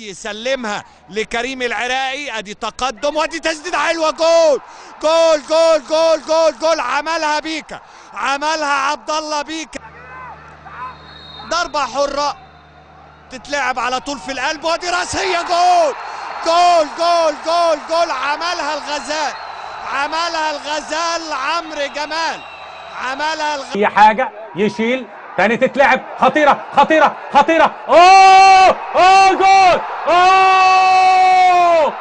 يسلمها لكريم العراقي ادي تقدم وادي تسديده حلوه جول جول جول جول جول جول عملها بيكا عملها عبد الله بيكا ضربه حره تتلعب على طول في القلب وادي راسيه جول جول جول جول جول عملها الغزال عملها الغزال عمرو جمال عملها الغزال اي حاجه يشيل تاني تتلعب خطيره خطيره خطيره اوه اوه جول اوه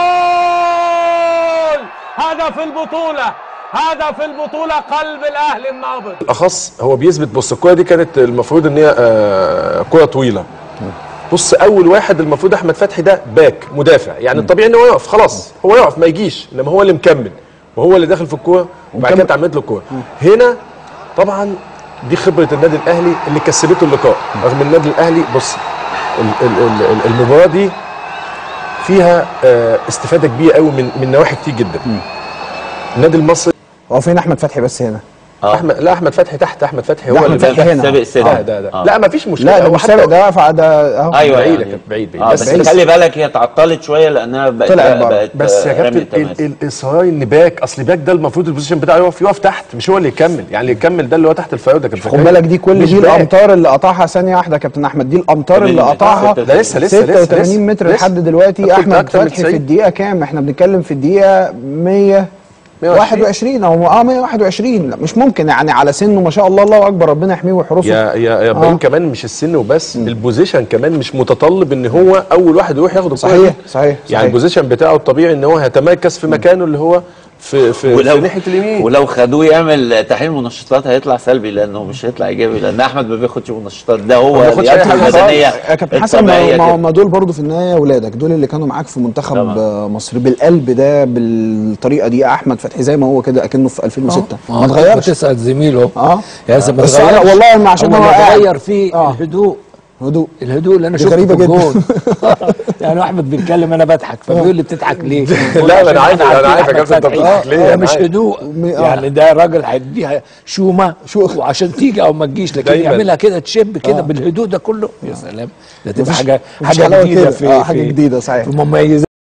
جول هدف البطوله هدف البطوله قلب الاهلي النابض بالاخص هو بيثبت بص الكوره دي كانت المفروض ان هي آه، كوره طويله بص اول واحد المفروض احمد فتحي ده باك مدافع يعني الطبيعي ان هو يقف خلاص هو يقف ما يجيش انما هو اللي مكمل وهو اللي داخل في الكوره وبعد كده اتعملت له الكوره هنا طبعا دي خبره النادي الاهلي اللي كسبته اللقاء رغم النادي الاهلي بص ال- ال- ال- ال- المباراه دي فيها آه، استفاده كبيره قوي من من نواحي كتير جدا النادي المصري هو فين احمد فتحي بس هنا احمد لا احمد فتحي تحت احمد فتحي لا، هو أحمد اللي فتحي هنا. سابق سنة اه ده ده آه. لا ما فيش مشكله لا ده هو مش حتى- سابق ده واقف على ده اهو ايوه بعيد يا يعني. كابتن، بعيد بعيد آه بس- بس, بس- خلي بالك هي اتعطلت شويه لانها بقت طلعت بره. بقت بس يا آه، رمي كابتن التماس. ال- الاصرار ان باك اصل باك ده المفروض البوزيشن بتاعه يقف يقف تحت مش هو اللي يكمل يعني اللي يكمل ده اللي هو تحت الفراوده كابتن خد بالك دي كل مش دي باك. الامتار اللي قطعها ثانيه واحده يا كابتن احمد دي الامتار اللي 80 قطعها متر. ده لسه لسه لسه 86 متر لسه. لحد دلوقتي أكتر- احمد أكتر من فتحي 90. في الدقيقه كام احنا بنتكلم في الدقيقه 100 21 او اه 121 لا مش ممكن يعني على سنه ما شاء الله الله اكبر ربنا يحميه ويحرسه يا يا يا ابراهيم آه. كمان مش السن وبس البوزيشن كمان مش متطلب ان هو اول واحد يروح ياخد الكورة صحيح، دي. صحيح، يعني صحيح. البوزيشن بتاعه الطبيعي ان هو هيتمركز في مكانه اللي هو في في, في ناحيه اليمين ولو خدوه يعمل تحليل منشطات هيطلع سلبي لانه مش هيطلع ايجابي لان احمد ما بياخدش منشطات ده هو ما بياخدش أي لياقته حاجة خالص. البدنيه يا كابتن حسن ما, الطبيعية ما, كده. ما دول برضو في النهايه اولادك دول اللي كانوا معاك في منتخب طبعا. آه، مصر بالقلب ده بالطريقه دي احمد فتحي زي ما هو كده اكنه في 2006 ما اتغيرش تسال زميله اه يا زلمه بس أنا والله ما عشان هو هو قاعد. اتغير فيه آه. الهدوء هدوء الهدوء اللي انا دي شفته غريبة في جدا. الجون يعني احمد بيتكلم انا بضحك فبيقول لي بتضحك ليه؟ لا، ما أنا عشان عارف- أنا عارفين عارف يا أحمد كابتن أنت فتحي. بتضحك ليه، هو أنا مش عارف. هدوء م- آه. يعني ده راجل هيديها شومه وعشان تيجي او ما تجيش لكن دايماً. يعملها كده تشب كده آه. بالهدوء ده كله يا سلام ده تبقى مفيش- حاجه مفيش حاجه حلاوة جديده كده. في آه، حاجة في- جديدة، صحيح. في مميزات